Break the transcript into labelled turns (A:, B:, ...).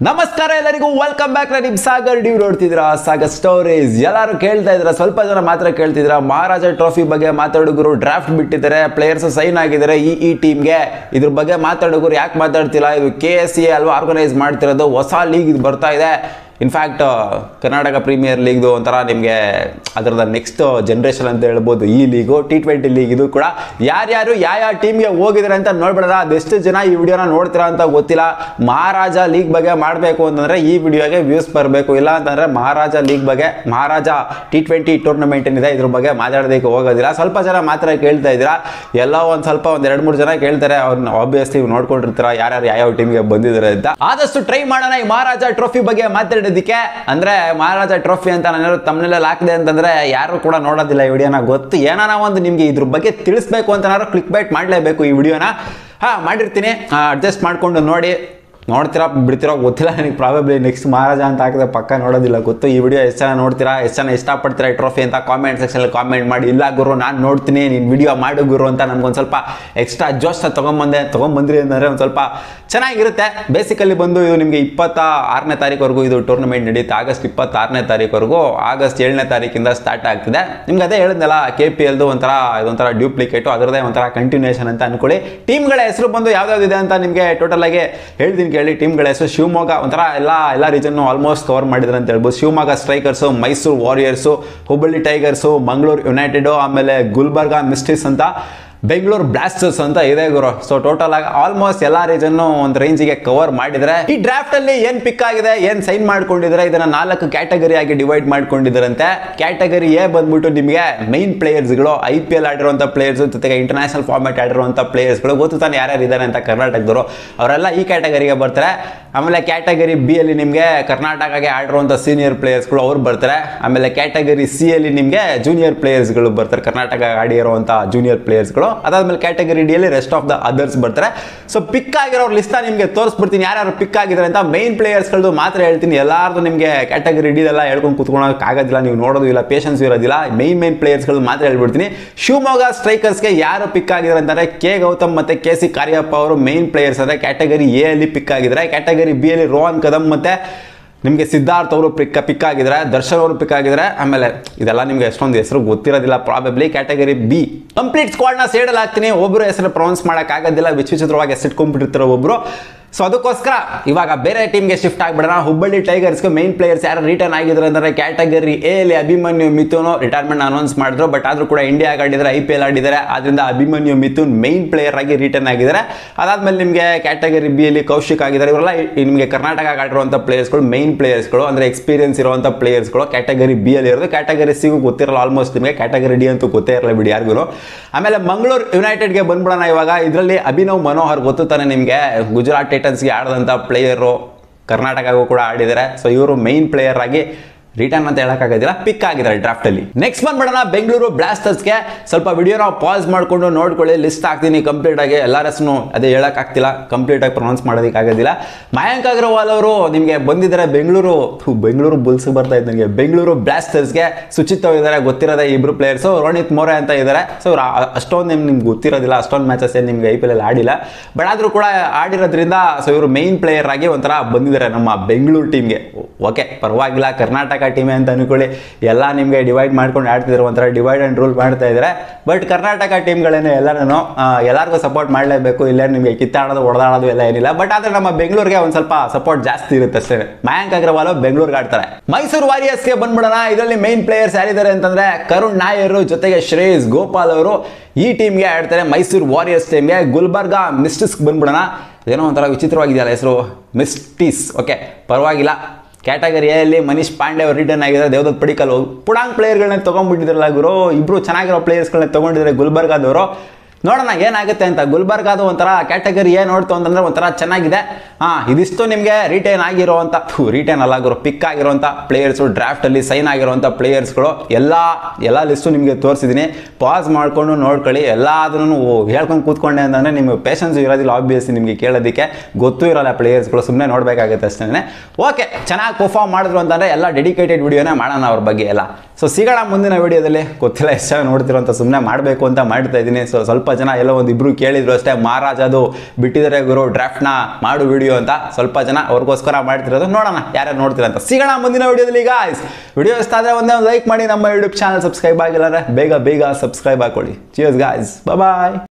A: ನಮಸ್ಕಾರ ಎಲ್ಲರಿಗೂ welcome back ನಿಮ್ ಸಾಗರ್ ನೀವು ನೋಡ್ತಿದ್ದೀರಾ ಸಾಗರ್ ಸ್ಟೋರೀಸ್ ಎಲ್ಲರೂ ಕೇಳ್ತಾ ಇದ್ರ ಸ್ವಲ್ಪ ಜನ ಮಾತ್ರ ಕೇಳ್ತಿದ್ರ ಮಹಾರಾಜ ಟ್ರೋಫಿ ಬಗ್ಗೆ ಮಾತಾಡುಗರು ಡ್ರಾಫ್ಟ್ ಬಿಟ್ಟಿದ್ದಾರೆ ಪ್ಲೇಯರ್ಸ್ ಸೈನ್ ಆಗಿದ್ದಾರೆ ಈ ಈ ಟೀಮ್ಗೆ ಇದ್ರ ಬಗ್ಗೆ ಮಾತಾಡುಗರು ಯಾಕೆ ಮಾತಾಡ್ತಿಲ್ಲ ಇದು ಕೆ ಎಸ್ ಸಿ ಅಲ್ವಾ ಆರ್ಗನೈಸ್ ಮಾಡ್ತಿರೋದು ಹೊಸ ಲೀಗ್ ಇದು ಬರ್ತಾ ಇದೆ ಇನ್ಫ್ಯಾಕ್ಟ್ ಕರ್ನಾಟಕ ಪ್ರೀಮಿಯರ್ ಲೀಗ್ದು ಒಂಥರ ನಿಮಗೆ ಅದರದ ನೆಕ್ಸ್ಟ್ ಜನ್ರೇಷನ್ ಅಂತ ಹೇಳ್ಬೋದು ಈ ಲೀಗು ಟಿ ಟ್ವೆಂಟಿ ಲೀಗ್ ಇದು ಕೂಡ ಯಾರ್ಯಾರು ಯಾವ ಟೀಮ್ಗೆ ಹೋಗಿದ್ದಾರೆ ಅಂತ ನೋಡ್ಬಿಡೋಣ ಅದೆಷ್ಟು ಜನ ಈ ವಿಡಿಯೋನ ನೋಡ್ತೀರಾ ಅಂತ ಗೊತ್ತಿಲ್ಲ ಮಹಾರಾಜ ಲೀಗ್ ಬಗ್ಗೆ ಮಾಡಬೇಕು ಅಂತಂದ್ರೆ ಈ ವಿಡಿಯೋಗೆ ವ್ಯೂಸ್ ಬರಬೇಕು ಇಲ್ಲ ಅಂತಂದ್ರೆ ಮಹಾರಾಜ ಲೀಗ್ ಬಗ್ಗೆ ಮಹಾರಾಜ ಟಿ ಟ್ವೆಂಟಿ ಟೂರ್ನಮೆಂಟ್ ಏನಿದೆ ಇದ್ರ ಬಗ್ಗೆ ಮಾತಾಡೋದಕ್ಕೆ ಹೋಗೋದಿಲ್ಲ ಸ್ವಲ್ಪ ಜನ ಮಾತ್ರ ಕೇಳ್ತಾ ಇದ್ದೀರಾ ಎಲ್ಲ ಒಂದು ಸ್ವಲ್ಪ ಒಂದು ಎರಡು ಮೂರು ಜನ ಕೇಳ್ತಾರೆ ಅವ್ರನ್ನ ಆಬ್ವಿಯಸ್ಲಿ ನೋಡ್ಕೊಂಡಿರ್ತೀರ ಯಾರ್ಯಾರು ಯಾವ ಟೀಮ್ಗೆ ಬಂದಿದ್ದಾರೆ ಅಂತ ಆದಷ್ಟು ಟ್ರೈ ಮಾಡೋಣ ಈ ಮಹಾರಾಜ ಟ್ರೋಫಿ ಬಗ್ಗೆ ಮಾತಾಡೋದಕ್ಕೆ ಅಂದ್ರೆ ಮಹಾರಾಜ ಟ್ರೋಫಿ ಅಂತ ನಾನು ತಮ್ಮನೆಲ್ಲ ಹಾಕಿದೆ ಅಂತಂದ್ರೆ ಯಾರು ಕೂಡ ನೋಡೋದಿಲ್ಲ ಈ ವಿಡಿಯೋನ ಗೊತ್ತು ಏನಾರ ಒಂದು ನಿಮ್ಗೆ ಇದ್ರ ಬಗ್ಗೆ ತಿಳಿಸ್ಬೇಕು ಅಂತ ಏನಾದ್ರು ಕ್ಲಿಕ್ ಬೈಟ್ ಮಾಡಲೇಬೇಕು ಈ ವಿಡಿಯೋನ ಹಾ ಮಾಡಿರ್ತೀನಿ ಅಡ್ಜಸ್ಟ್ ಮಾಡ್ಕೊಂಡು ನೋಡಿ ನೋಡ್ತೀರಾ ಬಿಡ್ತೀರಾ ಗೊತ್ತಿಲ್ಲ ನನಗೆ ಪ್ರಾಬಬ್ಲಿ ನೆಕ್ಸ್ಟ್ ಮಹಾರಾಜ ಅಂತ ಹಾಕಿದ್ರೆ ಪಕ್ಕ ನೋಡೋದಿಲ್ಲ ಗೊತ್ತು ಈ ವಿಡಿಯೋ ಎಷ್ಟು ಜನ ನೋಡ್ತೀರಾ ಎಷ್ಟು ಜನ ಇಷ್ಟಪಡ್ತೀರಾ ಈ ಟ್ರೋಫಿ ಅಂತ ಕಾಮೆಂಟ್ ಸೆಕ್ಷನಲ್ಲಿ ಕಾಮೆಂಟ್ ಮಾಡಿ ಇಲ್ಲ ಗುರು ನಾನು ನೋಡ್ತೀನಿ ನೀನು ವಿಡಿಯೋ ಮಾಡು ಗುರು ಅಂತ ನಮ್ಗೊಂದು ಸ್ವಲ್ಪ ಎಕ್ಸ್ಟ್ರಾ ಜೋಶ್ನ ತೊಗೊಂಬಂದೆ ತೊಗೊಂಬಂದ್ರಿ ಅಂದರೆ ಒಂದು ಸ್ವಲ್ಪ ಚೆನ್ನಾಗಿರುತ್ತೆ ಬೇಸಿಕಲಿ ಬಂದು ಇದು ನಿಮಗೆ ಇಪ್ಪತ್ತ ಆರನೇ ತಾರೀಕುವರೆಗೂ ಇದು ಟೂರ್ನಮೆಂಟ್ ನಡೀತೆ ಆಗಸ್ಟ್ ಇಪ್ಪತ್ತಾರನೇ ತಾರೀಕುವರೆಗೂ ಆಗಸ್ಟ್ ಏಳನೇ ತಾರೀಕಿಂದ ಸ್ಟಾರ್ಟ್ ಆಗ್ತಿದೆ ನಿಮ್ಗೆ ಅದೇ ಹೇಳಿದ್ನಲ್ಲ ಕೆ ಪಿ ಎಲ್ದು ಒಂಥರ ಇದೊಂಥರ ಡ್ಯೂಪ್ಲಿಕೇಟು ಅದರದೇ ಒಂಥರ ಕಂಟಿನ್ಯೂಷನ್ ಅಂತ ಅನ್ಕೊಳ್ಳಿ ಟೀಮ್ಗಳ ಹೆಸರು ಬಂದು ಯಾವ್ದಾವ್ದಿದೆ ಅಂತ ನಿಮಗೆ ಟೋಟಲ್ ಆಗಿ ಹೇಳ್ತೀನಿ ಕೇಳಿ ಟೀಮ್ಗಳ ಹೆಸರು ಶಿವಮೊಗ್ಗ ಒಂಥರ ಎಲ್ಲ ಎಲ್ಲ ರೀಜನ್ನು ಆಲ್ಮೋಸ್ಟ್ ಕವರ್ ಮಾಡಿದ್ರೆ ಅಂತ ಹೇಳ್ಬೋದು Shivamogga strikers Mysuru warriors Hubballi tigers Mangaluru united ಆಮೇಲೆ ಗುಲ್ಬರ್ಗಾ ಮಿಸ್ಟಿಸ್ ಅಂತ ಬೆಂಗಳೂರು ಬ್ಲಾಸ್ಟರ್ಸ್ ಅಂತ ಇದೆ ಗುರು ಸೊ ಟೋಟಲ್ ಆಗಿ ಆಲ್ಮೋಸ್ಟ್ ಎಲ್ಲಾ ರೀಜನ್ನು ಒಂದು ರೇಂಜಿಗೆ ಕವರ್ ಮಾಡಿದ್ರೆ ಈ ಡ್ರಾಫ್ಟ್ ಅಲ್ಲಿ ಏನ್ ಪಿಕ್ ಆಗಿದೆ ಏನ್ ಸೈನ್ ಮಾಡ್ಕೊಂಡಿದ್ರೆ ಇದನ್ನ ನಾಲ್ಕು ಕ್ಯಾಟಗರಿ ಆಗಿ ಡಿವೈಡ್ ಮಾಡ್ಕೊಂಡಿದ್ರಂತೆ ಕ್ಯಾಟಗರಿ ಎ ಬಂದ್ಬಿಟ್ಟು ನಿಮಗೆ ಮೈನ್ ಪ್ಲೇಯರ್ಸ್ಗಳು ಐ ಪಿ ಎಲ್ ಆಡಿರುವಂತ ಪ್ಲೇಯರ್ಸ್ ಜೊತೆಗೆ ಇಂಟರ್ನ್ಯಾಷನಲ್ ಫಾರ್ಮೆಟ್ ಆಡಿರುವಂತ ಪ್ಲೇಯರ್ಸ್ಗಳು ಗೊತ್ತು ತಾನೆ ಯಾರ್ಯಾರು ಇದ್ದಾರೆ ಅಂತ ಕರ್ನಾಟಕದವರು ಅವರೆಲ್ಲ ಈ ಕ್ಯಾಟಗರಿಗೆ ಬರ್ತಾರೆ ಆಮೇಲೆ ಕ್ಯಾಟಗರಿ ಬಿ ಅಲ್ಲಿ ನಿಮಗೆ ಕರ್ನಾಟಕಗೆ ಆಡಿರುವಂಥ ಸೀನಿಯರ್ ಪ್ಲೇಯರ್ಸ್ಗಳು ಅವ್ರು ಬರ್ತಾರೆ ಆಮೇಲೆ ಕ್ಯಾಟಗರಿ ಸಿ ಅಲ್ಲಿ ನಿಮಗೆ ಜೂನಿಯರ್ ಪ್ಲೇಯರ್ಸ್ಗಳು ಬರ್ತಾರೆ ಕರ್ನಾಟಕ ಆಡಿರುವಂಥ ಜೂನಿಯರ್ ಪ್ಲೇಯರ್ಸ್ಗಳು ಅದಾದ್ಮೇಲೆ ಕ್ಯಾಟಗರಿ ಡಿ ಅಲ್ಲಿ ರೆಸ್ಟ್ ಆಫ್ ದ ಅದರ್ಸ್ ಬರ್ತಾರೆ ಸೊ ಪಿಕ್ ಆಗಿರೋ ಲಿಸ್ಟ್ ನಿಮಗೆ ತೋರಿಸ್ಬಿಡ್ತೀನಿ ಯಾರ್ಯಾರು ಪಿಕ್ ಆಗಿದ್ದಾರೆ ಅಂತ ಮೈನ್ ಪ್ಲೇಯರ್ಸ್ಗಳದ್ದು ಮಾತ್ರ ಹೇಳ್ತೀನಿ ಎಲ್ಲಾರ್ದು ನಿಮಗೆ ಕ್ಯಾಟಗರಿ ಡಿ ಎಲ್ಲ ಹೇಳ್ಕೊಂಡು ಕುತ್ಕೊಳಕ್ ಆಗೋದಿಲ್ಲ ನೀವು ನೋಡೋದು ಇಲ್ಲ ಪೇಷನ್ಸ್ ಇರೋದಿಲ್ಲ ಮೈನ್ ಮೈನ್ ಪ್ಲೇಯರ್ಸ್ಗಳು ಮಾತ್ರ ಹೇಳ್ಬಿಡ್ತೀನಿ ಶಿವಮೊಗ್ಗ ಸ್ಟ್ರೈಕರ್ಸ್ಗೆ ಯಾರು ಪಿಕ್ ಆಗಿದ್ದಾರೆ ಅಂತಂದ್ರೆ ಕೆ ಗೌತಮ್ ಮತ್ತೆ ಕೆ ಸಿ ಕಾರ್ಯಪ್ಪ ಅವರು ಮೈನ್ ಪ್ಲೇಯರ್ಸ್ ಅಂದ್ರೆ ಕ್ಯಾಟಗರಿ ಎ ಅಲ್ಲಿ ಪಿಕ್ ಆಗಿದ್ದಾರೆ ಕ್ಯಾಟಗರಿ ಬಿ ಅಲ್ಲಿ ರೋಹನ್ ಕದಮ್ ಮತ್ತೆ ನಿಮಗೆ ಸಿದ್ಧಾರ್ಥ್ ಅವರು ಪಿಕ್ ಪಿಕ್ ಆಗಿದ್ದಾರೆ ದರ್ಶನ್ ಅವರು ಪಿಕ್ ಆಗಿದ್ದಾರೆ ಆಮೇಲೆ ಇದೆಲ್ಲ ನಿಮ್ಗೆ ಎಷ್ಟೊಂದು ಹೆಸರು ಗೊತ್ತಿರೋದಿಲ್ಲ ಪ್ರಾಬಬ್ಲಿ ಕ್ಯಾಟಗರಿ ಬಿ ಕಂಪ್ಲೀಟ್ ಸ್ಕ್ವಾಡ್ನ ಸೇಡಲ್ ಹಾಕ್ತೀನಿ ಒಬ್ಬರು ಹೆಸರು ಪ್ರೊನೌನ್ಸ್ ಮಾಡೋಕ್ಕಾಗೋದಿಲ್ಲ ವಿಚಿತ್ರವಾಗಿ ಹೆಸರಿಟ್ಕೊಂಡ್ಬಿಟ್ಟಿರ್ತಾರೆ ಒಬ್ಬರು ಸೊ ಅದಕ್ಕೋಸ್ಕರ ಇವಾಗ ಬೇರೆ ಟೀಮ್ಗೆ ಶಿಫ್ಟ್ ಆಗ್ಬಿಡೋಣ ಹುಬ್ಬಳ್ಳಿ ಟೈಗರ್ಸ್ಗೆ ಮೈನ್ ಪ್ಲೇಯರ್ಸ್ ಯಾರು ರಿಟರ್ನ್ ಆಗಿದ್ದಾರೆ ಅಂದರೆ ಕ್ಯಾಟಗರಿ ಎ ಅಲ್ಲಿ ಅಭಿಮನ್ಯು ಮಿಥುನು ರಿಟೈರ್ಮೆಂಟ್ ಅನೌನ್ಸ್ ಮಾಡಿದ್ರು ಬಟ್ ಆದ್ರೂ ಕೂಡ ಇಂಡಿಯಾ ಆಡಿದ್ದಾರೆ ಐ ಪಿ ಎಲ್ ಆಡಿದ್ದಾರೆ ಆದ್ರಿಂದ ಅಭಿಮನ್ಯು ಮಿಥುನ್ ಮೈನ್ ಪ್ಲೇಯರ್ ಆಗಿ ರಿಟರ್ನ್ ಆಗಿದ್ದಾರೆ ಅದಾದ್ಮೇಲೆ ನಿಮಗೆ ಕ್ಯಾಟಗರಿ ಬಿ ಅಲ್ಲಿ ಕೌಶಿಕ್ ಆಗಿದ್ದಾರೆ ಇವರೆಲ್ಲ ನಿಮಗೆ ಕರ್ನಾಟಕ ಆಡಿರುವಂಥ ಪ್ಲೇಯರ್ಸ್ಗಳು ಮೈನ್ ಪ್ಲೇಯರ್ಸ್ಗಳು ಅಂದರೆ ಎಕ್ಸ್ಪೀರಿಯನ್ಸ್ ಇರುವಂಥ ಪ್ಲೇಯರ್ಸ್ಗಳು ಕ್ಯಾಟಗರಿ ಬಿ ಅಲ್ಲಿ ಇರೋದು ಕ್ಯಾಟಗರಿ ಸಿಗೂ ಗೊತ್ತಿರಲ್ಲ ಆಲ್ಮೋಸ್ಟ್ ನಿಮಗೆ ಕ್ಯಾಟಗರಿ ಡಿ ಅಂತೂ ಗೊತ್ತೇ ಇರಲ್ಲ ಬಿಡಿ ಯಾರಿಗೂ ಆಮೇಲೆ ಮಂಗಳೂರು ಯುನೈಟೆಡ್ಗೆ ಬಂದ್ಬಿಡೋಣ ಇವಾಗ ಇದರಲ್ಲಿ ಅಭಿನವ್ ಮನೋಹರ್ ಗೊತ್ತು ತಾನೆ ನಿಮಗೆ ಗುಜರಾತ್ ಟೈಟನ್ಸ್ಗೆ ಆಡಿದಂಥ ಪ್ಲೇಯರು ಕರ್ನಾಟಕಗೂ ಕೂಡ ಆಡಿದ್ದಾರೆ ಸೊ ಇವರು ಮೈನ್ ಪ್ಲೇಯರ್ ಆಗಿ ರಿಟರ್ನ್ ಅಂತ ಹೇಳಕ್ಕಾಗೋದಿಲ್ಲ ಪಿಕ್ ಆಗಿದ್ದಾರೆ ಡ್ರಾಫ್ಟ್ ಅಲ್ಲಿ ನೆಕ್ಸ್ಟ್ ಬಂದ್ಬಿಡೋಣ ಬೆಂಗಳೂರು ಬ್ಲಾಸ್ಟರ್ಸ್ಗೆ ಸ್ವಲ್ಪ ವಿಡಿಯೋನ ಪಾಸ್ ಮಾಡ್ಕೊಂಡು ನೋಡ್ಕೊಳ್ಳಿ ಲಿಸ್ಟ್ ಹಾಕ್ತೀನಿ ಕಂಪ್ಲೀಟ್ ಆಗಿ ಎಲ್ಲರ ಹೆಸರು ಅದೇ ಹೇಳಕ್ಕಾಗ್ತಿಲ್ಲ ಕಂಪ್ಲೀಟ್ ಆಗಿ ಪ್ರೊನೌನ್ಸ್ ಮಾಡೋದಕ್ಕೆ ಆಗೋದಿಲ್ಲ ಮಯಾಂಕ್ ಅಗ್ರವಾಲ್ ಅವರು ನಿಮಗೆ ಬಂದಿದ್ದಾರೆ ಬೆಂಗಳೂರು ಥು, ಬೆಂಗಳೂರು ಬುಲ್ಸ್ ಬರ್ತಾ ಇತ್ತು ನನಗೆ ಬೆಂಗಳೂರು ಬ್ಲಾಸ್ಟರ್ಸ್ಗೆ ಸುಚಿತ್ ಅವ್ರು ಇದ್ದಾರೆ ಗೊತ್ತಿರೋದೇ ಇಬ್ರು ಪ್ಲೇಯರ್ಸು ರೋನಿತ್ ಮೋರೆ ಅಂತ ಇದ್ದಾರೆ ಸೊ ಇವ್ರು ಆ- ಅಷ್ಟೊಂದು ನಿಮ್ಗೆ ನಿಮ್ಗೆ ಗೊತ್ತಿರೋದಿಲ್ಲ ಅಷ್ಟೊಂದು ಮ್ಯಾಚಸ್ ಏನು ನಿಮ್ಗೆ ಐ ಪಿ ಎಲ್ ಆಡಿಲ್ಲ ಬಟ್ ಆದ್ರೂ ಕೂಡ ಆಡಿರೋದ್ರಿಂದ ಸೊ ಇವರು ಮೈನ್ ಪ್ಲೇಯರ್ ಆಗಿ ಒಂಥರ ಬಂದಿದ್ದಾರೆ ನಮ್ಮ ಬೆಂಗಳೂರು ಟೀಮ್ಗೆ ಓಕೆ ಪರವಾಗಿಲ್ಲ ಕರ್ನಾಟಕ ಟೀಮೇ ಅಂತ ಅನ್ಕೊಳ್ಳಿ ಎಲ್ಲ ನಿಮಗೆ ಡಿವೈಡ್ ಮಾಡ್ಕೊಂಡು ಆಡ್ತಿದ್ರು ಒಂಥರ ಡಿವೈಡ್ ಆ್ಯಂಡ್ ರೂಲ್ ಮಾಡ್ತಾ ಇದ್ದಾರೆ ಬಟ್ ಕರ್ನಾಟಕ ಟೀಮ್ಗಳೇನು ಎಲ್ಲರೂ ಎಲ್ಲರಿಗೂ ಸಪೋರ್ಟ್ ಮಾಡಲೇಬೇಕು ಇಲ್ಲ ನಿಮಗೆ ಕಿತ್ತಾಡೋದು ಹೊಡೆದಾಡೋದು ಎಲ್ಲ ಏನಿಲ್ಲ ಬಟ್ ಆದರೆ ನಮ್ಮ ಬೆಂಗಳೂರಿಗೆ ಒಂದು ಸ್ವಲ್ಪ ಸಪೋರ್ಟ್ ಜಾಸ್ತಿ ಇರುತ್ತೆ ಅಷ್ಟೇ ಮಯಾಂಕ್ ಅಗ್ರವಾಲ್ ಬೆಂಗಳೂರಿಗೆ ಆಡ್ತಾರೆ ಮೈಸೂರು ವಾರಿಯರ್ಸ್ಗೆ ಬಂದ್ಬಿಡೋಣ ಇದರಲ್ಲಿ ಮೈನ್ ಪ್ಲೇಯರ್ಸ್ ಯಾರಿದ್ದಾರೆ ಅಂತಂದ್ರೆ ಕರುಣ್ ನಾಯರ್ ಜೊತೆಗೆ ಶ್ರೇಯಸ್ ಗೋಪಾಲ್ ಅವರು ಈ ಟೀಮ್ಗೆ ಆಡ್ತಾರೆ ಮೈಸೂರು ವಾರಿಯರ್ಸ್ ಟೀಮ್ಗೆ ಗುಲ್ಬರ್ಗಾ ಮಿಸ್ಟಿಸ್ಗೆ ಬಂದ್ಬಿಡೋಣ ಏನೋ ಒಂಥರ ವಿಚಿತ್ರವಾಗಿದೆಯಲ್ಲ ಹೆಸರು ಮಿಸ್ಟೀಸ್ ಓಕೆ ಪರವಾಗಿಲ್ಲ ಕ್ಯಾಟಗರಿ ಎಲ್ಲಿ ಮನೀಶ್ ಪಾಂಡೆ ಅವರು ರಿಟರ್ನ್ ಆಗಿದ್ದಾರೆ ದೇವದತ್ ಪಡಿಕಲ್ ಪುಡಾಂಗ್ ಪ್ಲೇಯರ್ಗಳನ್ನ ತೊಗೊಂಡ್ಬಿಟ್ಟಿದ್ರಲ್ಲ ಗುರು ಇಬ್ರು ಚೆನ್ನಾಗಿರೋ ಪ್ಲೇಯರ್ಸ್ಗಳನ್ನ ತೊಗೊಂಡಿದ್ದಾರೆ ಗುಲ್ಬರ್ಗಾದವರು ನೋಡೋಣ ಏನಾಗುತ್ತೆ ಅಂತ ಗುಲ್ಬರ್ಗಾದು ಒಂಥರ ಕ್ಯಾಟಗರಿ ಏನು ನೋಡ್ತು ಅಂತಂದ್ರೆ ಒಂಥರ ಚೆನ್ನಾಗಿದೆ ಹಾಂ ಇದಿಷ್ಟು ನಿಮಗೆ ರಿಟೈನ್ ಆಗಿರೋವಂಥ ರಿಟೈನ್ ಅಲ್ಲ ಗುರು ಪಿಕ್ ಆಗಿರೋಂಥ ಪ್ಲೇಯರ್ಸು ಡ್ರಾಫ್ಟಲ್ಲಿ ಸೈನ್ ಆಗಿರೋಂಥ ಪ್ಲೇಯರ್ಸ್ಗಳು ಎಲ್ಲ ಎಲ್ಲ ಲಿಸ್ಟು ನಿಮಗೆ ತೋರಿಸಿದ್ದೀನಿ ಪಾಸ್ ಮಾಡ್ಕೊಂಡು ನೋಡ್ಕೊಳ್ಳಿ ಎಲ್ಲಾದ್ರೂ ಹೇಳ್ಕೊಂಡು ಕೂತ್ಕೊಂಡೆ ಅಂತಂದರೆ ನಿಮಗೆ ಪೇಷನ್ಸ್ ಇರೋದಿಲ್ಲ ಆಬ್ವಿಯಸ್ಲಿ ನಿಮಗೆ ಕೇಳೋದಕ್ಕೆ ಗೊತ್ತೂ ಇರಲ್ಲ ಪ್ಲೇಯರ್ಸ್ಗಳು ಸುಮ್ಮನೆ ನೋಡಬೇಕಾಗುತ್ತೆ ಅಷ್ಟೇ ಓಕೆ ಚೆನ್ನಾಗಿ ಪರ್ಫಾರ್ಮ್ ಮಾಡಿದ್ರು ಅಂತಂದರೆ ಎಲ್ಲ ಡೆಡಿಕೇಟೆಡ್ ವಿಡಿಯೋನೇ ಮಾಡೋಣ ಅವ್ರ ಬಗ್ಗೆ ಎಲ್ಲ ಸೊ ಸಿಗೋಣ ಮುಂದಿನ ವಿಡಿಯೋದಲ್ಲಿ ಗೊತ್ತಿಲ್ಲ ಎಷ್ಟು ಚೆನ್ನಾಗಿ ನೋಡ್ತಿರೋ ಅಂತ ಸುಮ್ಮನೆ ಮಾಡಬೇಕು ಅಂತ ಮಾಡ್ತಾ ಇದ್ದೀನಿ ಸೊ ಸ್ವಲ್ಪ ಜನ ಎಲ್ಲೋ ಒಂದು ಇಬ್ರು ಕೇಳಿದ್ರು ಅಷ್ಟೇ ಮಹಾರಾಜ್ ಅದು ಬಿಟ್ಟಿದ್ದಾರೆ ಗುರು ಡ್ರಾಫ್ಟ್ನ ಮಾಡು ವಿಡಿಯೋ ಅಂತ ಸ್ವಲ್ಪ ಜನ ಅವ್ರಿಗೋಸ್ಕರ ಮಾಡ್ತಿರೋದು ನೋಡೋಣ ಯಾರ್ಯಾರು ನೋಡ್ತೀರ ಅಂತ ಸಿಗೋಣ ಮುಂದಿನ ವಿಡಿಯೋದಲ್ಲಿ ಗಾಯ್ಸ್ ವಿಡಿಯೋ ಇಷ್ಟ ಆದರೆ ಒಂದೇ ಒಂದು ಲೈಕ್ ಮಾಡಿ ನಮ್ಮ ಯೂಟ್ಯೂಬ್ ಚಾನಲ್ ಸಬ್ಸ್ಕ್ರೈಬ್ ಆಗಿಲ್ಲ ಬೇಗ ಬೇಗ ಸಬ್ಸ್ಕ್ರೈಬ್ ಹಾಕೊಳ್ಳಿ ಚಿಯರ್ಸ್ ಗಾಯ್ಸ್ ಬಾಯ್